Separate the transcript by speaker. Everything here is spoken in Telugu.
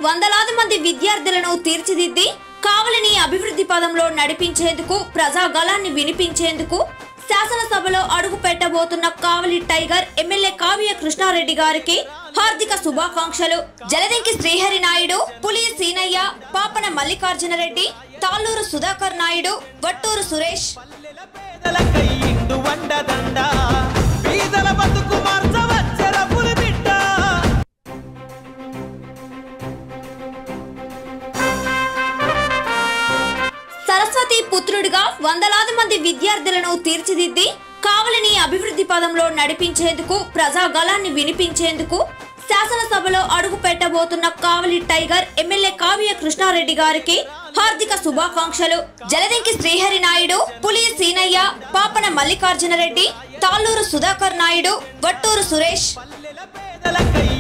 Speaker 1: వందలాది మంది విద్యార్థులను తీర్చిదిద్ది కావలిని అభివృద్ధి పదంలో నడిపించేందుకు ప్రజాగళాన్ని వినిపించేందుకు శాసనసభలో అడుగు పెట్టబోతున్న కావలి టైగర్ ఎమ్మెల్యే కావ్య కృష్ణారెడ్డి గారికి హార్దిక శుభాకాంక్షలు జలదింకి శ్రీహరి నాయుడు పులి సీనయ్య పాపన మల్లికార్జున రెడ్డి తాళ్ళూరు సుధాకర్ నాయుడు వట్టూరు సురేష్
Speaker 2: పేదలకై ఇండు వండదండ పేదల బతుకు మార్చవచ్చర పులిబిడ్డ
Speaker 1: సరస్వతి పుత్రుడిగా వందలాది మంది విద్యార్థులను తీర్చిదిద్ది కావలిని అభివృద్ధి పదంలో నడిపించేందుకు ప్రజాగళాన్ని వినిపించేందుకు శాసనసభలో అడుగు పెట్టబోతున్న కావలి టైగర్ ఎమ్మెల్యే కావ్య కృష్ణారెడ్డి గారికి హార్దిక శుభాకాంక్షలు జలదింకి శ్రీహరి నాయుడు పులి సీనయ్య పాపన మల్లికార్జున రెడ్డి తాళ్ళూరు సుధాకర్ నాయుడు వట్టూరు సురేష్
Speaker 2: పేదలకై